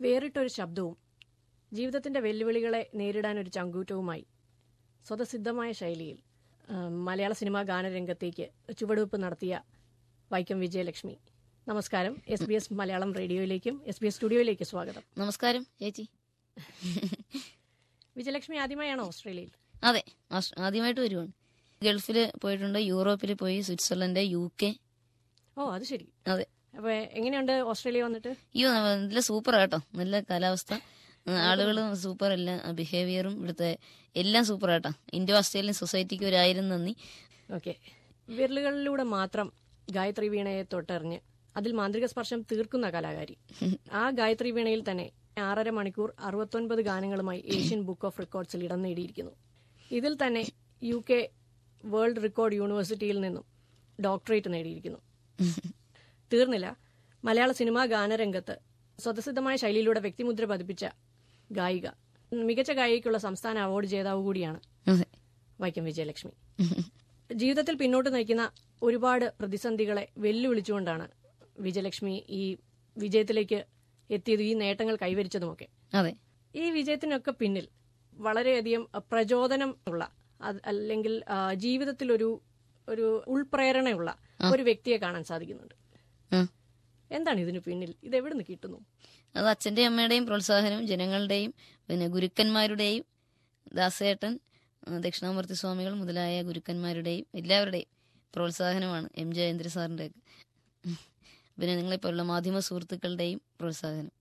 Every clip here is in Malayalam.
വേറിട്ടൊരു ശബ്ദവും ജീവിതത്തിന്റെ വെല്ലുവിളികളെ നേരിടാൻ ഒരു ചങ്കൂറ്റവുമായി സ്വതസിദ്ധമായ ശൈലിയിൽ ആ, മലയാള സിനിമാ ഗാനരംഗത്തേക്ക് ചുവടുവെപ്പ് നടത്തിയ വൈക്കം വിജയലക്ഷ്മി നമസ്കാരം എസ് ബി എസ് മലയാളം റേഡിയോയിലേക്കും എസ് ബി എസ് സ്റ്റുഡിയോയിലേക്ക് സ്വാഗതം നമസ്കാരം ചേച്ചി വിജയലക്ഷ്മി ആദ്യമായാണോ ഓസ്ട്രേലിയയിൽ അതെ ആസ്- ആദ്യമായിട്ട് വരുവാണ് ഗൾഫിൽ പോയിട്ടുണ്ട് യൂറോപ്പിൽ പോയി സ്വിറ്റ്സർലൻഡ് യു കെ ഓ അത് ശരി അതെ അപ്പൊ എങ്ങനെയുണ്ട് ഓസ്ട്രേലിയ വന്നിട്ട് അയ്യോ നല്ല സൂപ്പർ കേട്ടോ നല്ല കാലാവസ്ഥ ആളുകളും സൂപ്പർ എല്ലാം ബിഹേവിയറും ഇവിടുത്തെ എല്ലാം സൂപ്പർ കേട്ടോ ഇൻഡോ ഓസ്ട്രേലിയൻ സൊസൈറ്റിക്ക് ഒരു ആയിരം നന്ദി ഓക്കെ വിരലുകളിലൂടെ മാത്രം ഗായത്രി വീണയെ തൊട്ടെറിഞ്ഞ് അതിൽ മാന്ത്രിക സ്പർശം തീർക്കുന്ന കലാകാരി ആ ഗായത്രി വീണയിൽ തന്നെ ആറര മണിക്കൂർ അറുപത്തൊൻപത് ഗാനങ്ങളുമായി ഏഷ്യൻ ബുക്ക് ഓഫ് റെക്കോർഡ്സിൽ ഇടം നേടിയിരിക്കുന്നു ഇതിൽ തന്നെ യു കെ വേൾഡ് റെക്കോർഡ് യൂണിവേഴ്സിറ്റിയിൽ നിന്നും ഡോക്ടറേറ്റ് നേടിയിരിക്കുന്നു തീർന്നില്ല മലയാള സിനിമാ ഗാനരംഗത്ത് സ്വതസിദ്ധമായ ശൈലിയിലൂടെ വ്യക്തിമുദ്ര പതിപ്പിച്ച ഗായിക മികച്ച ഗായികയ്ക്കുള്ള സംസ്ഥാന അവാർഡ് ജേതാവ് കൂടിയാണ് അതെ വൈക്കം വിജയലക്ഷ്മി ജീവിതത്തിൽ പിന്നോട്ട് നയിക്കുന്ന ഒരുപാട് പ്രതിസന്ധികളെ വെല്ലുവിളിച്ചുകൊണ്ടാണ് വിജയലക്ഷ്മി ഈ വിജയത്തിലേക്ക് എത്തിയത് ഈ നേട്ടങ്ങൾ കൈവരിച്ചതുമൊക്കെ അതെ ഈ വിജയത്തിനൊക്കെ പിന്നിൽ വളരെയധികം പ്രചോദനം ഉള്ള അത് അല്ലെങ്കിൽ ആ, ജീവിതത്തിൽ ഒരു ഒരു ഉൾപ്രേരണയുള്ള ഒരു വ്യക്തിയെ കാണാൻ സാധിക്കുന്നുണ്ട് ആ. എന്താണ് ഇതിന് പിന്നിൽ ഇത് എവിടെ നിന്ന് കിട്ടുന്നു അത് അച്ഛന്റെയും അമ്മയുടെയും പ്രോത്സാഹനവും ജനങ്ങളുടെയും പിന്നെ ഗുരുക്കന്മാരുടെയും ദാസേട്ടൻ ആ, ദക്ഷിണാമൂർത്തി സ്വാമികൾ മുതലായ ഗുരുക്കന്മാരുടെയും എല്ലാവരുടെയും പ്രോത്സാഹനമാണ് എം ജയേന്ദ്ര സാറിന്റെ പിന്നെ നിങ്ങളെപ്പോലുള്ള മാധ്യമ സുഹൃത്തുക്കളുടെയും പ്രോത്സാഹനം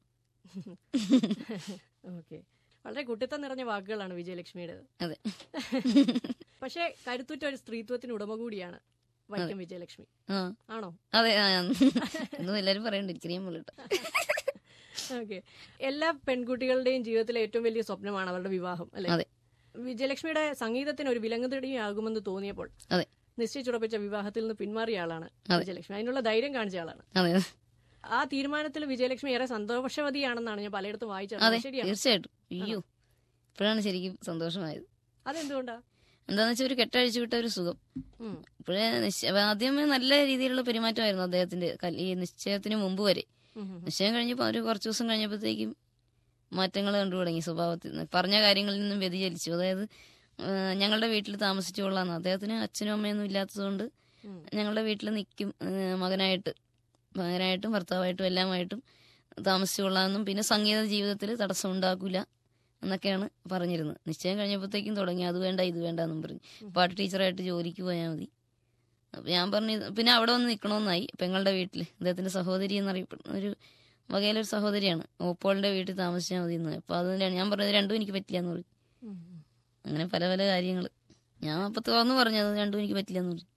ഓക്കെ വളരെ കുട്ടിത്തം നിറഞ്ഞ വാക്കുകളാണ് വിജയലക്ഷ്മിയുടേത് അതെ പക്ഷേ കരുത്തുറ്റ ഒരു സ്ത്രീത്വത്തിന് ഉടമ കൂടിയാണ് വൈക്കം വിജയലക്ഷ്മി ആ ആണോ അതെ ആ, എന്നും എല്ലാരും പറയണ്ട ഇരിക്കുന്നേം പോലെ ഓക്കെ എല്ലാ പെൺകുട്ടികളുടെയും ജീവിതത്തിലെ ഏറ്റവും വലിയ സ്വപ്നമാണ് അവരുടെ വിവാഹം അല്ലെ അതെ വിജയലക്ഷ്മിയുടെ സംഗീതത്തിന് ഒരു വിലങ്ങുതടിയാകുമെന്ന് തോന്നിയപ്പോൾ അതെ നിശ്ചയിച്ചുറപ്പിച്ച വിവാഹത്തിൽ നിന്ന് പിന്മാറിയ ആളാണ് വിജയലക്ഷ്മി അതിനുള്ള ധൈര്യം കാണിച്ച ആളാണ് അതെ ആ തീരുമാനത്തിൽ വിജയലക്ഷ്മി ഏറെ സന്തോഷവതിയാണെന്നാണ് ഞാൻ പലയിടത്തും അതെ വായിച്ചത് ശരിയാണ് തീർച്ചയായിട്ടും അയ്യോ ഇപ്പോഴാണ് ശരിക്കും സന്തോഷമായത് അതെന്തുകൊണ്ടാ എന്താന്ന് വെച്ചാൽ ഒരു കെട്ടഴിച്ചു വിട്ട ഒരു സുഖം ഉം. ഇപ്പോഴേ നിശ്ചയ ആദ്യമേ നല്ല രീതിയിലുള്ള പെരുമാറ്റമായിരുന്നു അദ്ദേഹത്തിന്റെ കൽ- ഈ നിശ്ചയത്തിന് മുമ്പ് വരെ ഉം, ഉം. നിശ്ചയം കഴിഞ്ഞപ്പോൾ ഒരു കുറച്ച് ദിവസം കഴിഞ്ഞപ്പോഴത്തേക്കും മാറ്റങ്ങൾ കണ്ടു തുടങ്ങി സ്വഭാവത്തിൽ നിന്ന് പറഞ്ഞ കാര്യങ്ങളിൽ നിന്നും വ്യതിചലിച്ചു അതായത് ആ, ഞങ്ങളുടെ വീട്ടിൽ താമസിച്ചുകൊള്ളാന്ന് അദ്ദേഹത്തിന് അച്ഛനും അമ്മയൊന്നും ഇല്ലാത്തതുകൊണ്ട് ഉം. ഞങ്ങളുടെ വീട്ടിൽ നിൽക്കും മകനായിട്ട് മകനായിട്ടും ഭർത്താവായിട്ടും എല്ലാമായിട്ടും താമസിച്ചുകൊള്ളാമെന്നും പിന്നെ സംഗീത ജീവിതത്തിൽ തടസ്സം ഉണ്ടാക്കൂല എന്നൊക്കെയാണ് പറഞ്ഞിരുന്നത് നിശ്ചയം കഴിഞ്ഞപ്പോഴത്തേക്കും തുടങ്ങി അത് വേണ്ട ഇത് വേണ്ട എന്നും പറഞ്ഞു പാട്ട് ടീച്ചറായിട്ട് ജോലിക്ക് പോയാൽ മതി അപ്പൊ ഞാൻ പറഞ്ഞു ഇത് പിന്നെ അവിടെ വന്ന് നിൽക്കണമെന്നായി പെങ്ങളുടെ വീട്ടിൽ അദ്ദേഹത്തിന്റെ സഹോദരി എന്നറിയപ്പെടുന്ന ഒരു വകയിലൊരു സഹോദരിയാണ് ഓപ്പോളിന്റെ വീട്ടിൽ താമസിച്ചാൽ മതി എന്ന് അപ്പൊ അത് ഞാൻ പറഞ്ഞത് രണ്ടും എനിക്ക് പറ്റില്ല എന്ന് പറഞ്ഞു ഉം, ഉം. അങ്ങനെ പല പല കാര്യങ്ങൾ ഞാൻ അപ്പൊ തുറന്നു പറഞ്ഞു അത് രണ്ടും എനിക്ക് പറ്റില്ല എന്ന് പറഞ്ഞു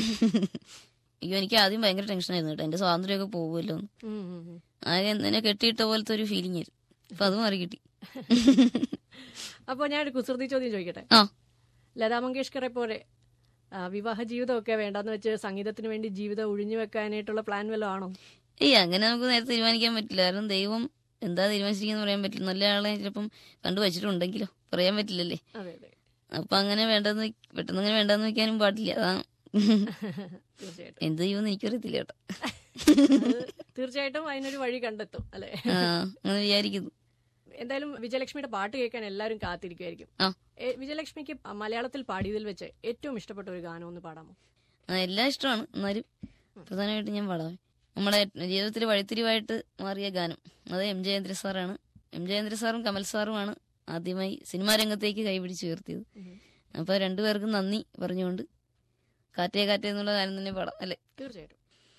അയ്യോ എനിക്ക് ആദ്യം ഭയങ്കര ടെൻഷനായിരുന്നു കേട്ടോ എന്റെ സ്വാതന്ത്ര്യമൊക്കെ പോകുമല്ലോ എന്ന് ഉം, ഉം, ഉം. ആകെ എന്നെ കെട്ടിയിട്ട പോലത്തെ ഒരു ഫീലിംഗ് ആയിരുന്നു അപ്പൊ അത് മാറി കിട്ടി അപ്പൊ ഞാൻ ഒരു കുസൃതി ചോദ്യം ചോദിക്കട്ടെ ആ ലതാ മങ്കേഷ്കറെ പോലെ ആ, വിവാഹ ജീവിതമൊക്കെ വേണ്ടെന്ന് വെച്ച് സംഗീതത്തിന് വേണ്ടി ജീവിതം ഒഴിഞ്ഞു വെക്കാനായിട്ടുള്ള പ്ലാൻ വല്ലതും ആണോ ഏയ് അങ്ങനെ നമുക്ക് നേരത്തെ തീരുമാനിക്കാൻ പറ്റില്ല കാരണം ദൈവം എന്താ തീരുമാനിച്ചിരിക്കുന്നത് പറയാൻ പറ്റില്ല നല്ല ആളെ ചിലപ്പം കണ്ടു വെച്ചിട്ടുണ്ടെങ്കിലോ പറയാൻ പറ്റില്ലല്ലേ അതെ അതെ അപ്പൊ അങ്ങനെ വേണ്ടെന്ന് വെക്ക- പെട്ടെന്ന് അങ്ങനെ വേണ്ടെന്ന് വെക്കാനും പാടില്ല അതാണ് തീർച്ചയായിട്ടും എന്ത് ചെയ്യുമെന്ന് എനിക്കറിയത്തില്ല കേട്ടോ അത് തീർച്ചയായിട്ടും അതിനൊരു വഴി കണ്ടെത്തും അല്ലെ ആ അങ്ങനെ വിചാരിക്കുന്നു എന്തായാലും വിജയലക്ഷ്മിയുടെ പാട്ട് കേൾക്കാൻ എല്ലാവരും കാത്തിരിക്കുമായിരിക്കും ആ ഏ, വിജയലക്ഷ്മിക്ക് മലയാളത്തിൽ പാടിയതിൽ വെച്ച് ഏറ്റവും ഇഷ്ടപ്പെട്ട ഒരു ഗാനം ഒന്ന് പാടാമോ ആ, എല്ലാം ഇഷ്ടമാണ് എന്നാലും പ്രധാനമായിട്ട് ഞാൻ പാടാം നമ്മുടെ ജീവിതത്തിൽ വഴിത്തിരിവായിട്ട് മാറിയ ഗാനം അത് എം ജയേന്ദ്ര സാറാണ് എം ജയേന്ദ്ര സാറും കമൽ സാറുമാണ് ആദ്യമായി സിനിമാ രംഗത്തേക്ക് കൈപിടിച്ച് ഉയർത്തിയത് അപ്പൊ രണ്ടുപേർക്കും നന്ദി പറഞ്ഞുകൊണ്ട് കാറ്റേ കാറ്റേ എന്നുള്ള ഗാനം തന്നെ പാടാം അല്ലെ തീർച്ചയായിട്ടും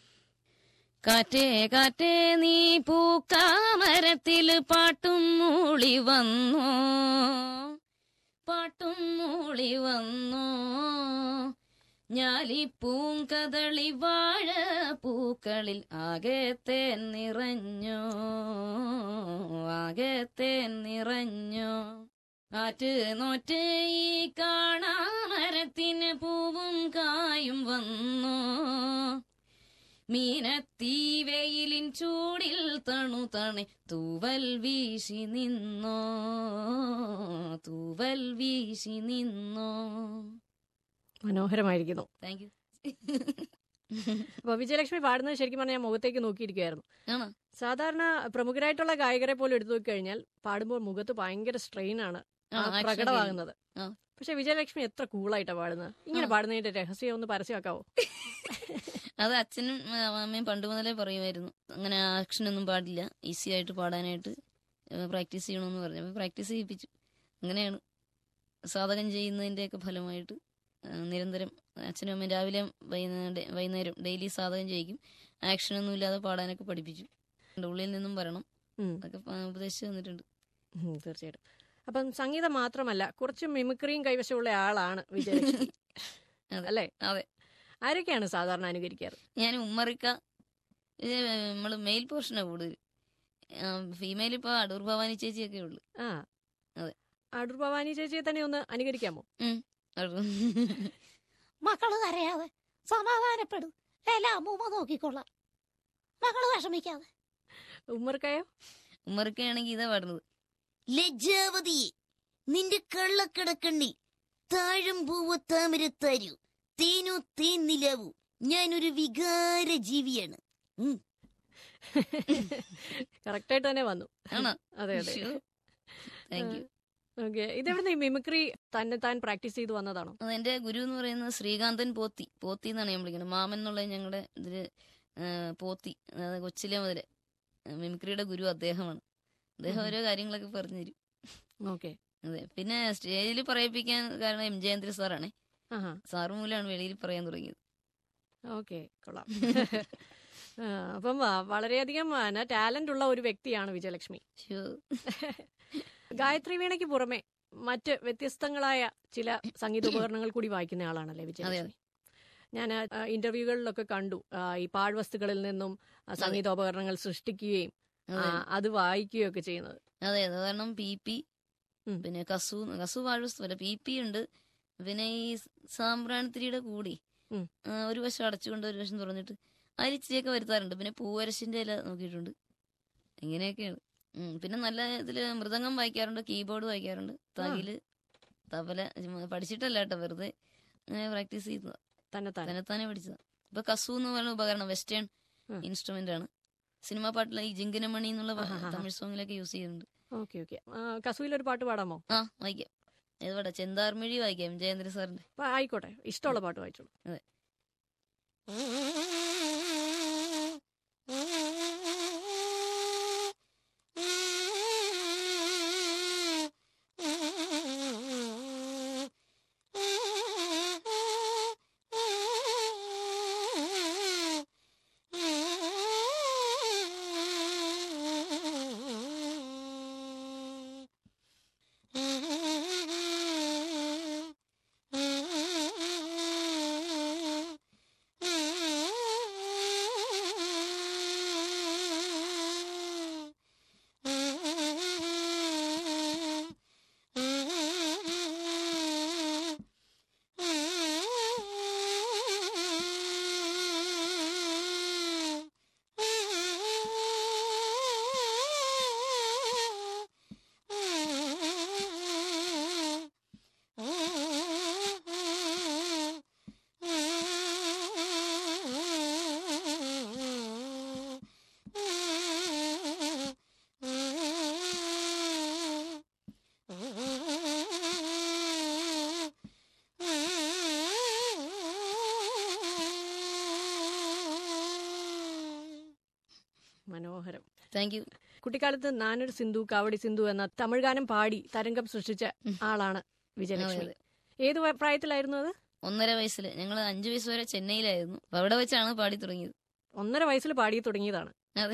കാറ്റേ കാറ്റേ നീ പൂക്കാമരത്തില് പാട്ടും മൂളി വന്നോ പാട്ടും മൂളി വന്നോ ഞാലിപ്പൂങ്കതളി വാഴ പൂക്കളിൽ ആകത്തെ നിറഞ്ഞോ ആകത്തെ നിറഞ്ഞോ കാറ്റ് നോറ്റ് ഈ കാണാമരത്തിന് പൂവും കായും വന്നോ മീനത്തീ വെയിലിൻ ചൂടിൽ തണു തണെ തൂവൽ വീശി നിന്നോ തൂവൽ വീശി നിന്നോ മനോഹരമായിരിക്കുന്നു താങ്ക് യു അപ്പൊ വിജയലക്ഷ്മി പാടുന്നത് ശരിക്കും പറഞ്ഞാൽ ഞാൻ മുഖത്തേക്ക് നോക്കിയിരിക്കുകയായിരുന്നു ആണോ സാധാരണ പ്രമുഖരായിട്ടുള്ള ഗായകരെ പോലും എടുത്തു നോക്കിക്കഴിഞ്ഞാൽ പാടുമ്പോൾ മുഖത്ത് ഭയങ്കര സ്ട്രെയിൻ ആണ് ആ, ആ action പ്രകടമാകുന്നത് ആ. പക്ഷെ വിജയലക്ഷ്മി എത്ര കൂളായിട്ടാ പാടുന്നത് ഇങ്ങനെ ആ. പാടുന്നതിന്റെ രഹസ്യം ഒന്ന് പരസ്യമാക്കാവോ അത് അച്ഛനും ആ, അമ്മയും പണ്ട് മുതലേ പറയുമായിരുന്നു അങ്ങനെ ആക്ഷനൊന്നും പാടില്ല ഈസി ആയിട്ട് പാടാനായിട്ട് പ്രാക്ടീസ് ചെയ്യണമെന്ന് പറഞ്ഞു അപ്പോൾ പ്രാക്ടീസ് ചെയ്യിപ്പിച്ചു അങ്ങനെയാണ് സാധകം ചെയ്യുന്നതിൻ്റെയൊക്കെ ഫലമായിട്ട് ആ, നിരന്തരം അച്ഛനും അമ്മയും രാവിലെ വൈകുന്നേരം വൈകുന്നേരം ഡെയിലി സാധകം ചെയ്യിക്കും ആക്ഷനൊന്നും ഇല്ലാതെ പാടാനൊക്കെ പഠിപ്പിച്ചു എൻ്റെ ഉള്ളിൽ നിന്നും വരണം ഉം. അതൊക്കെ പ- ഉപദേശിച്ചു തന്നിട്ടുണ്ട് ഉം, തീർച്ചയായിട്ടും അപ്പം സംഗീതം മാത്രമല്ല കുറച്ച് മിമിക്രിയും കൈവശമുള്ള ആളാണ് വിജയലക്ഷ്മി അതെ. അല്ലേ അതെ. ആരൊക്കെയാണ് സാധാരണ അനുകരിക്കാറ് ഞാൻ ഉമ്മറിക്ക ഇത് നമ്മൾ മെയിൽ പോർഷനാണ് കൂടുതൽ ഫീമെയിൽ ഇപ്പോൾ അടൂർ ഭവാനി ചേച്ചിയൊക്കെ ഉള്ളു ആ അതെ. അടൂർ ഭവാനി ചേച്ചിയെ തന്നെ ഒന്ന് അനുകരിക്കാമോ അടൂർ മക്കള് കരയാതെ സമാധാനപ്പെടും എല്ലാം അമ്മൂമ്മ നോക്കിക്കൊള്ളാം മക്കള് വിഷമിക്കാതെ ഉമ്മർക്കയോ ഉമ്മറിക്കയാണെങ്കിൽ ഇതാ പാടുന്നത് ലജ്ജാവതി നിന്റെ കള്ളക്കടക്കണ്ണിൽ താഴം പൂവ താമര തരൂ തേനോ തേൻ നിലാവൂ ഞാനൊരു വികാര ജീവിയാണ് കറക്റ്റായിട്ട് തന്നെ വന്നു ആണോ അതെ അതെ താങ്ക് യു ഓക്കെ ഇതെവിടുന്ന് ഈ മിമിക്രി തന്നെ താൻ പ്രാക്ടീസ് ചെയ്ത് വന്നതാണോ അത് എന്റെ ഗുരു എന്ന് പറയുന്നത് ശ്രീകാന്തൻ പോത്തി പോത്തി എന്നാണ് ഞാൻ വിളിക്കുന്നത് മാമൻ എന്നുള്ള ഞങ്ങളുടെ ഇതില് ആ, പോത്തി അതായത് കൊച്ചിലെ മുതല് മിമിക്രിയുടെ ഗുരു അദ്ദേഹമാണ് അദ്ദേഹം ഓരോ കാര്യങ്ങളൊക്കെ പറഞ്ഞു തരും ഓക്കെ അതെ പിന്നെ സ്റ്റേജിൽ പറയിപ്പിക്കാൻ കാരണം എം ജയേന്ദ്ര സാറാണ് ആഹാ സാറ് മൂലമാണ് വെളിയിൽ പറയാൻ തുടങ്ങിയത് ഓക്കെ കൊള്ളാം ആ, അപ്പം ആ, വളരെയധികം ടാലന്റ് ഉള്ള ഒരു വ്യക്തിയാണ് വിജയലക്ഷ്മി ശ്ശോ. ഗായത്രി വീണയ്ക്ക് പുറമെ മറ്റ് വ്യത്യസ്തങ്ങളായ ചില സംഗീത ഉപകരണങ്ങൾ കൂടി വായിക്കുന്ന ആളാണല്ലേ വിജയലക്ഷ്മി ഞാൻ ഇന്റർവ്യൂകളിലൊക്കെ കണ്ടു ആ, ഈ പാഴ്വസ്തുക്കളിൽ നിന്നും ആ, സംഗീതോപകരണങ്ങൾ സൃഷ്ടിക്കുകയും ആ, അതെ അത് വായിക്കുകയും ഒക്കെ ചെയ്യുന്നത് അതെ അത് കാരണം പി പി ഉം. പിന്നെ കസു കസു വാഴവസ്തുവല്ല പി പി ഉണ്ട് പിന്നെ ഈ സാമ്പ്രാണിത്തിരിയുടെ കൂടി ഉം. ആ, ഒരു വശം അടച്ചുകൊണ്ട് ഒരു വശം തുറന്നിട്ട് അതിൽ ഇച്ചിരിയൊക്കെ വരുത്താറുണ്ട് പിന്നെ പൂവരശിന്റെ ഇല നോക്കിയിട്ടുണ്ട് ഇങ്ങനെയൊക്കെയാണ് ഉം. പിന്നെ നല്ല ഇതില് മൃദംഗം വായിക്കാറുണ്ട് കീബോർഡ് വായിക്കാറുണ്ട് തകില് തബല ചുമ്മാ പഠിച്ചിട്ടല്ല കേട്ടോ വെറുതെ പ്രാക്ടീസ് ചെയ്തതാ തന്നെ തന്നെ തന്നെത്താനെ പഠിച്ചതാ ഇപ്പൊ കസു എന്ന് പറയുന്ന ഉപകരണം വെസ്റ്റേൺ ഉം. ഇൻസ്ട്രുമെന്റ് ആണ് സിനിമാ പാട്ടിലെ ഈ ജിങ്കിനമണി എന്നുള്ള പ- ആഹാഹാ. തമിഴ് സോങ്ങിലൊക്കെ യൂസ് ചെയ്യുന്നുണ്ട് ഓക്കെ ഓക്കെ കസൂയിൽ ഒരു പാട്ട് പാടാമോ ആ വായിക്കാം ഏതോടെ ചെന്താർമിഴി വായിക്കാം ജയേന്ദ്ര സാറിന്റെ അപ്പൊ ആയിക്കോട്ടെ ഇഷ്ടമുള്ള പാട്ട് വായിച്ചോളൂ മനോഹരം താങ്ക് യു കുട്ടിക്കാലത്ത് നാനൊരു സിന്ധു കാവടി സിന്ധു എന്ന തമിഴ് ഗാനം പാടി തരംഗം സൃഷ്ടിച്ച ആളാണ് വിജയലക്ഷ്മി അതെ, ഏത് വ- പ്രായത്തിലായിരുന്നു അത് ഒന്നര വയസ്സില് ഞങ്ങൾ അഞ്ചു വയസ്സ് വരെ ചെന്നൈയിലായിരുന്നു അപ്പൊ അവിടെ വെച്ചാണ് പാടി തുടങ്ങിയത് ഒന്നര വയസ്സിൽ പാടി തുടങ്ങിയതാണ് അതെ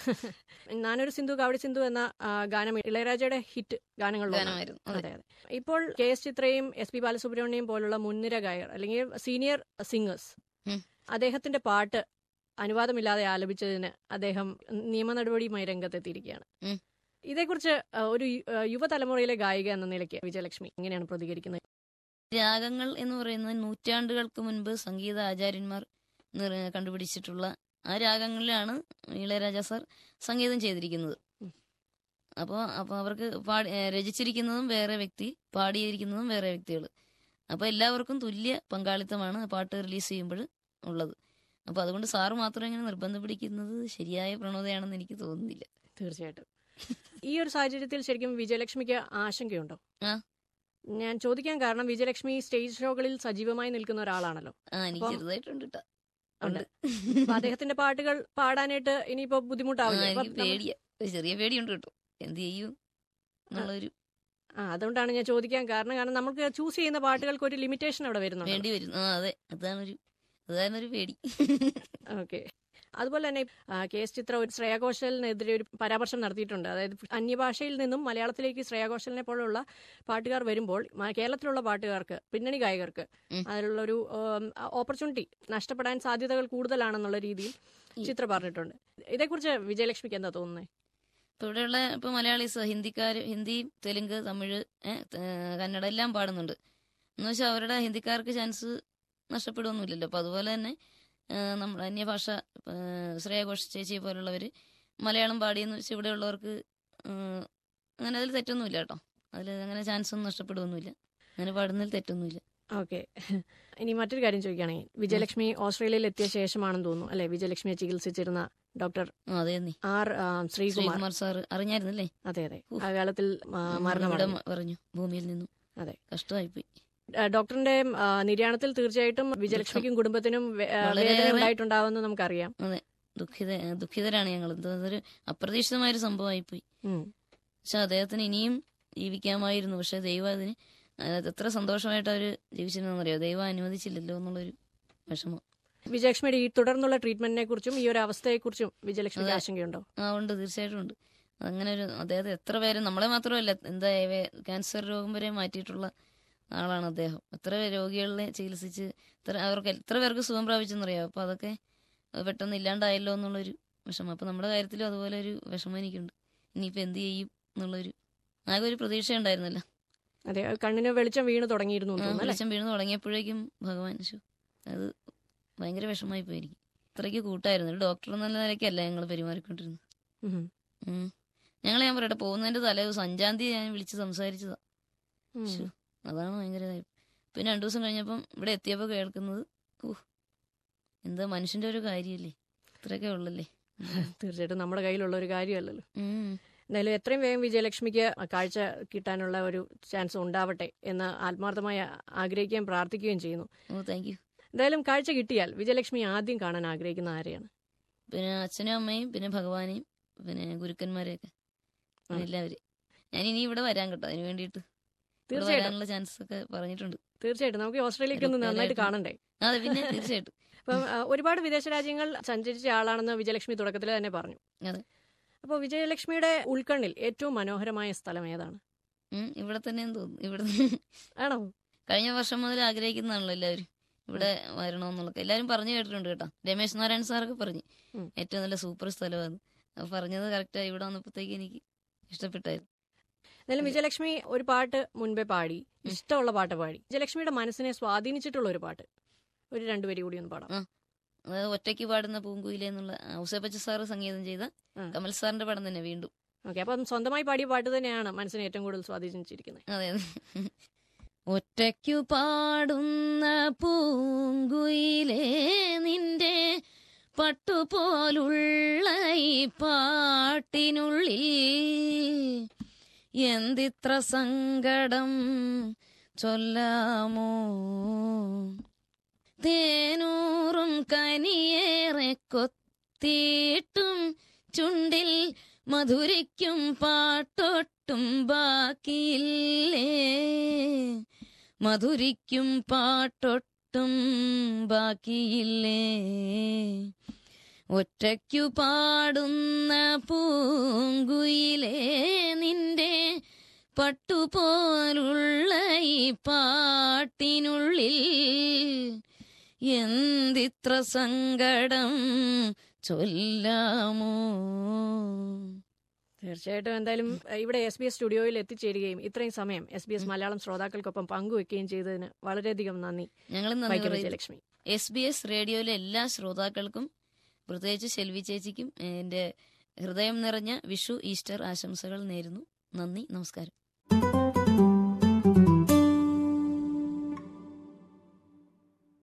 നാനൊരു സിന്ധു കാവടി സിന്ധു എന്ന ആ, ഗാനം ഇളയരാജയുടെ ഹിറ്റ് ഗാനങ്ങളിലൊന്നാണ് ഗാനമായിരുന്നു അതെ അതെ അതെ ഇപ്പോൾ കെ എസ് ചിത്രയും എസ് പി ബാലസുബ്രഹ്മണ്യം പോലുള്ള മുൻനിര ഗായകർ അല്ലെങ്കിൽ സീനിയർ സിംഗേഴ്സ് ഉം. അദ്ദേഹത്തിന്റെ പാട്ട് അനുവാദമില്ലാതെ ആലപിച്ചതിന് അദ്ദേഹം നിയമ നടപടിയുമായി രംഗത്തെത്തിയിരിക്കുകയാണ് ഉം. ഇതേക്കുറിച്ച് ആ, ഒരു യു- ആ, യുവതലമുറയിലെ ഗായിക എന്ന നിലയ്ക്ക് വിജയലക്ഷ്മി എങ്ങനെയാണ് പ്രതികരിക്കുന്നത് രാഗങ്ങൾ എന്ന് പറയുന്നത് നൂറ്റാണ്ടുകൾക്ക് മുൻപ് സംഗീത ആചാര്യന്മാർ നിർ- കണ്ടുപിടിച്ചിട്ടുള്ള ആ രാഗങ്ങളിലാണ് ഇളയരാജ സാർ സംഗീതം ചെയ്തിരിക്കുന്നത് ഉം. അപ്പോൾ അപ്പോൾ അവർക്ക് പാടി ഏ, രചിച്ചിരിക്കുന്നതും വേറെ വ്യക്തി പാടിയിരിക്കുന്നതും വേറെ വ്യക്തികൾ അപ്പോൾ എല്ലാവർക്കും തുല്യ പങ്കാളിത്തമാണ് പാട്ട് റിലീസ് ചെയ്യുമ്പോൾ ഉള്ളത് അപ്പൊ അതുകൊണ്ട് സാറ് മാത്രം ഇങ്ങനെ നിർബന്ധം പിടിക്കുന്നത് ശരിയായ പ്രവണതയാണെന്ന് എനിക്ക് തോന്നുന്നില്ല തീർച്ചയായിട്ടും ഈ ഒരു സാഹചര്യത്തിൽ ശരിക്കും വിജയലക്ഷ്മിക്ക് ആശങ്കയുണ്ടോ ആ. ഞാൻ ചോദിക്കാൻ കാരണം വിജയലക്ഷ്മി സ്റ്റേജ് ഷോകളിൽ സജീവമായി നിൽക്കുന്ന ഒരാളാണല്ലോ ആ എനിക്ക് അപ്പം- ചെറുതായിട്ടുണ്ട് ട്ടോ. ഉണ്ട്. ഉണ്ട് അപ്പൊ അദ്ദേഹത്തിന്റെ പാട്ടുകൾ പാടാനായിട്ട് ഇനിയിപ്പോ ആ, ബുദ്ധിമുട്ടാവില്ല എനിക്ക് പേടിയാ ഒരു ചെറിയ പേടിയുണ്ട് കേട്ടോ എന്ത് ചെയ്യും എന്നുള്ളൊരു ആ അതുകൊണ്ടാണ് ഞാൻ ചോദിക്കാൻ കാരണം കാരണം നമുക്ക് ചൂസ് ചെയ്യുന്ന പാട്ടുകൾക്ക് ഒരു ലിമിറ്റേഷൻ അവിടെ വരുന്നുണ്ട് വേണ്ടി വരും ആ അതെ അതാണൊരു അതാണൊരു പേടി ഓക്കെ അതുപോലെ തന്നെ ആ, കെ എസ് ചിത്ര ഒരു ശ്രേയ ഘോഷലിനെതിരെ ഒരു പരാമർശം നടത്തിയിട്ടുണ്ട് അതായത് അന്യഭാഷയിൽ നിന്നും മലയാളത്തിലേക്ക് ശ്രേയ ഘോഷലിനെ പോലുള്ള പാട്ടുകാർ വരുമ്പോൾ മ- കേരളത്തിലുള്ള പാട്ടുകാർക്ക് പിന്നണി ഗായകർക്ക് ഉം. അതിലുള്ള ഒരു ഓപ്പർച്യൂണിറ്റി നഷ്ടപ്പെടാൻ സാധ്യതകൾ കൂടുതലാണെന്നുള്ള രീതിയിൽ ചിത്ര പറഞ്ഞിട്ടുണ്ട് ഇതേക്കുറിച്ച് വിജയലക്ഷ്മിക്ക് എന്താ തോന്നുന്നത് ഇപ്പൊ ഇവിടെയുള്ള ഇപ്പൊ മലയാളീസ് ഹിന്ദിക്കാര് ഹിന്ദി തെലുങ്ക് തമിഴ് ഏ, ത- കന്നഡ എല്ലാം പാടുന്നുണ്ട് എന്ന് വെച്ചാൽ അവരുടെ ഹിന്ദിക്കാർക്ക് ചാൻസ് നഷ്ടപ്പെടുമൊന്നുമില്ലല്ലോ അപ്പൊ അതുപോലെ തന്നെ നമ്മൾ അന്യഭാഷ ഏ, ശ്രേയ ഘോഷ് ചേച്ചിയെ പോലുള്ളവര് മലയാളം പാടിയെന്ന് വെച്ചാൽ ഇവിടെയുള്ളവർക്ക് ഏ, അങ്ങനെ അതിൽ തെറ്റൊന്നുമില്ല കേട്ടോ അതിൽ അങ്ങനെ ചാൻസ് ഒന്നും നഷ്ടപ്പെടുമൊന്നുമില്ല അങ്ങനെ പാടുന്നതിൽ തെറ്റൊന്നുമില്ല ഓക്കെ ഇനി മറ്റൊരു കാര്യം ചോദിക്കുകയാണെങ്കിൽ വിജയലക്ഷ്മി ഓസ്ട്രേലിയയിൽ എത്തിയ ശേഷമാണെന്ന് തോന്നുന്നു അല്ലെ വിജയലക്ഷ്മിയെ ചികിത്സിച്ചിരുന്ന ഡോക്ടർ ആ അതെ നീ ആർ ആ, ശ്രീകുമാർ ശ്രീകുമാർ സാറ് അറിഞ്ഞായിരുന്നല്ലേ അതെ അതെ ഉഫ്. ആ കാലത്തിൽ ആ, ഇവിടെ മരണമടഞ്ഞു പറഞ്ഞു ഭൂമിയിൽ നിന്നും അതെ. കഷ്ടമായിപ്പോയി ആ, ഡോക്ടറിന്റെ ആ, നിര്യാണത്തിൽ തീർച്ചയായിട്ടും വിജയലക്ഷ്മിക്കും കുടുംബത്തിനും വേ- ആ, വളരെയേറെ വേദന ഉണ്ടായിട്ടുണ്ടാവുമെന്ന് നമുക്കറിയാം ദുഃഖിത ദുഃഖിതരാണ് ഞങ്ങൾ അതൊരു അപ്രതീക്ഷിതമായൊരു സംഭവമായിപ്പോയി ഉം. പക്ഷെ അദ്ദേഹത്തിന് ഇനിയും ജീവിക്കാമായിരുന്നു പക്ഷെ ദൈവം അതിന് അതിനകത്ത് എത്ര സന്തോഷമായിട്ട് അവര് ജീവിച്ചിരുന്നറിയോ ദൈവം അനുവദിച്ചില്ലല്ലോ എന്നുള്ളൊരു വിഷമം വിജയലക്ഷ്മിയുടെ ഈ തുടർന്നുള്ള ട്രീറ്റ്മെന്റിനെ കുറിച്ചും ഈ ഒരു അവസ്ഥയെക്കുറിച്ചും വിജയലക്ഷ്മിക്ക് അതെ. ആശങ്കയുണ്ടോ ആ ഉണ്ട് തീർച്ചയായിട്ടും ഉണ്ട് അങ്ങനെ ഒരു അദ്ദേഹത്തെ എത്ര പേര് നമ്മളെ മാത്രമല്ല എന്താ വേ- ക്യാൻസർ രോഗം വരെ മാറ്റിയിട്ടുള്ള ആളാണ് അദ്ദേഹം എത്ര പേര് രോഗികളെ ചികിത്സിച്ച് എത്ര അവർക്ക് എത്ര പേർക്ക് സുഖം പ്രാപിച്ചെന്നറിയാം അപ്പൊ അതൊക്കെ പെട്ടെന്ന് ഇല്ലാണ്ടായല്ലോ എന്നുള്ളൊരു വിഷമം അപ്പൊ നമ്മുടെ കാര്യത്തിലും അതുപോലെ ഒരു വിഷമം എനിക്കുണ്ട് ഇനിയിപ്പോ എന്ത് ചെയ്യും എന്നുള്ളൊരു ആകെ ഒരു പ്രതീക്ഷ ഉണ്ടായിരുന്നല്ലോ അതെ കണ്ണിന് വെളിച്ചം വീണ് തുടങ്ങിയിരുന്നു എന്ന് ആ, തോന്നുന്നു അല്ലേ വെളിച്ചം വീണ് തുടങ്ങിയപ്പോഴേക്കും ഭഗവാൻ ശോ, അത് ഭയങ്കര വിഷമായി പോയി എനിക്ക് അത്രയ്ക്ക് കൂട്ടായിരുന്നു ഒരു ഡോക്ടർ എന്നുള്ള നിലയ്ക്കല്ല ഞങ്ങൾ പെരുമാറിക്കൊണ്ടിരുന്നത് ഉം. ഉം. ഞങ്ങൾ ഞാൻ പറയട്ടെ പോകുന്നതിന്റെ തലേ ദിവസം അഞ്ചാം തീയതി ഞാൻ വിളിച്ച് സംസാരിച്ചതാ ഉം. ശ്ശോ, അതാണ് ഭയങ്കര ഇതായി പിന്നെ രണ്ടു ദിവസം കഴിഞ്ഞപ്പം ഇവിടെ എത്തിയപ്പോൾ കേൾക്കുന്നത് ഊഹ് എന്താ മനുഷ്യന്റെ ഒരു കാര്യമല്ലേ ഇത്രയൊക്കെ ഉള്ളല്ലേ തീർച്ചയായിട്ടും നമ്മുടെ കയ്യിലുള്ള ഒരു കാര്യമല്ലല്ലോ ഉം. എന്തായാലും എത്രയും വേഗം വിജയലക്ഷ്മിക്ക് കാഴ്ച കിട്ടാനുള്ള ഒരു ചാൻസ് ഉണ്ടാവട്ടെ എന്ന് ആത്മാർത്ഥമായി ആഗ്രഹിക്കുകയും പ്രാർത്ഥിക്കുകയും ചെയ്യുന്നു ഓ താങ്ക് യു എന്തായാലും കാഴ്ച കിട്ടിയാൽ വിജയലക്ഷ്മി ആദ്യം കാണാൻ ആഗ്രഹിക്കുന്ന ആരെയാണ് പിന്നെ അച്ഛനും അമ്മയും പിന്നെ ഭഗവാനെയും പിന്നെ ഗുരുക്കന്മാരെയൊക്കെ ആ. എല്ലാവരും ഞാൻ ഇനി ഇവിടെ വരാൻ കേട്ടോ അതിന് വേണ്ടിയിട്ട് ഇവിടെ തീർച്ചയായിട്ടും വരാനുള്ള ചാൻസ് ഒക്കെ പറഞ്ഞിട്ടുണ്ട് തീർച്ചയായിട്ടും നമുക്ക് ഓസ്ട്രേലിയക്ക് ഒന്ന് നന്നായിട്ട് കാണണ്ടേ അതെ പിന്നെ തീർച്ചയായിട്ടും അപ്പം ആ, ഒരുപാട് വിദേശ രാജ്യങ്ങൾ സഞ്ചരിച്ച ആളാണെന്ന് വിജയലക്ഷ്മി തുടക്കത്തിൽ തന്നെ പറഞ്ഞു അതെ. അപ്പോൾ വിജയലക്ഷ്മിയുടെ ഉൾക്കണ്ണിൽ ഏറ്റവും മനോഹരമായ സ്ഥലം ഏതാണ് ഉം, ഇവിടെ തന്നെയെന്ന് തോന്നുന്നു ഇവിടെ ആണോ കഴിഞ്ഞ വർഷം മുതൽ ആഗ്രഹിക്കുന്നതാണല്ലോ എല്ലാവരും ഇവിടെ വരണമെന്നുള്ളത് എല്ലാവരും പറഞ്ഞു കേട്ടിട്ടുണ്ട് കേട്ടോ രമേശ് നാരായണ സാറൊക്കെ പറഞ്ഞു ഉം. ഏറ്റവും നല്ല സൂപ്പർ സ്ഥലമാണ് അപ്പൊ പറഞ്ഞത് കറക്റ്റായി ഇവിടെ വന്നപ്പോഴത്തേക്ക് എനിക്ക് ഇഷ്ടപ്പെട്ടായിരുന്നു എന്നാലും വിജയലക്ഷ്മി ഒരു പാട്ട് മുൻപേ പാടി ഇഷ്ടമുള്ള പാട്ട് പാടി വിജയലക്ഷ്മിയുടെ മനസ്സിനെ സ്വാധീനിച്ചിട്ടുള്ള ഒരു പാട്ട് ഒരു രണ്ടുപേരി കൂടി ഒന്ന് പാടാം അതായത് ഒറ്റയ്ക്ക് പാടുന്ന പൂങ്കുയിലെ എന്നുള്ള ഔസേപ്പച്ച സാറ് സംഗീതം ചെയ്ത ആ. കമൽ സാറിന്റെ പടം തന്നെ വീണ്ടും ഓക്കെ അപ്പം സ്വന്തമായി പാടിയ പാട്ട് തന്നെയാണ് മനസ്സിനെ ഏറ്റവും കൂടുതൽ സ്വാധീനിച്ചിരിക്കുന്നത് അതെ അതെ ഒറ്റയ്ക്കു പാടുന്ന പൂങ്കുയിലേ നിന്റെ പട്ടുപോലുള്ള ഈ പാട്ടിനുള്ളിൽ എന്തിത്ര സങ്കടം ചൊല്ലാമോ തേനൂറും കനിയേറെ കൊത്തിയിട്ടും ചുണ്ടിൽ മധുരിക്കും പാട്ടൊട്ടും ബാക്കിയില്ലേ മധുരിക്കും പാട്ടൊട്ടും ബാക്കിയില്ലേ ഒറ്റയ്ക്കു പാടുന്ന പൂങ്കുയിലേ നിന്റെ പട്ടുപോലുള്ള ഈ പാട്ടിനുള്ളിൽ എന്തിത്ര സങ്കടം ചൊല്ലാമോ തീർച്ചയായിട്ടും എന്തായാലും അഹ് ഇവിടെ എസ് ബി എസ് സ്റ്റുഡിയോയിൽ എത്തിച്ചേരുകയും ഇത്രയും സമയം എസ് ബി എസ് മലയാളം ശ്രോതാക്കൾക്കൊപ്പം പങ്കുവെക്കുകയും ചെയ്തതിന് വളരെയധികം നന്ദി ഞങ്ങൾ നന്ദി വൈക്കം പറയുന്നു വിജയലക്ഷ്മി എസ് ബി എസ് റേഡിയോയിലെ എല്ലാ ശ്രോതാക്കൾക്കും പ്രത്യേകിച്ച് ശെൽവി ചേച്ചിക്കും എന്റെ ഹൃദയം നിറഞ്ഞ വിഷു ഈസ്റ്റർ ആശംസകൾ നേരുന്നു നന്ദി നമസ്കാരം